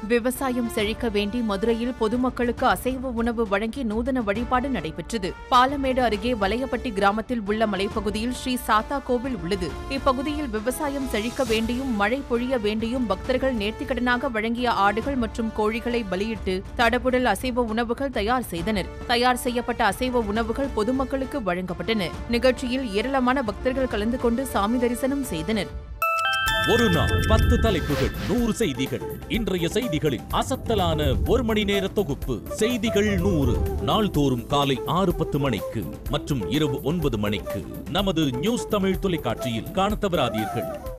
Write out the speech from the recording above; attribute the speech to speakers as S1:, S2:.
S1: விவசாயம் செழிக்க வேண்டி மதுரையில் பொதுமக்களுக்கு அசைவ உணவு வழங்கி நூதன வழிபாடு நடைபெற்றது பாலமேடு அருகே வலையப்பட்டி கிராமத்தில் உள்ள மலைப்பகுதியில் ஸ்ரீ சாத்தா கோவில் உள்ளது இப்பகுதியில் விவசாயம் செழிக்க வேண்டியும் மழை பொழிய வேண்டியும் பக்தர்கள் நேர்த்திக்கடனாக வழங்கிய ஆடுகள் மற்றும் கோழிகளை பலியிட்டு தடபுடல் அசைவ உணவுகள் தயார் செய்தனர் தயார் செய்யப்பட்ட அசைவ உணவுகள் பொதுமக்களுக்கு வழங்கப்பட்டன நிகழ்ச்சியில் ஏராளமான பக்தர்கள் கலந்து கொண்டு சாமி தரிசனம் செய்தனர்
S2: ஒரு நாள் பத்து தலைப்புகள் நூறு செய்திகள் இன்றைய செய்திகளின் அசத்தலான ஒரு மணி நேர தொகுப்பு செய்திகள் நூறு நாள்தோறும் காலை ஆறு பத்து மணிக்கு மற்றும் இரவு ஒன்பது மணிக்கு நமது நியூஸ் தமிழ் தொலைக்காட்சியில் காணத் தவறாதீர்கள்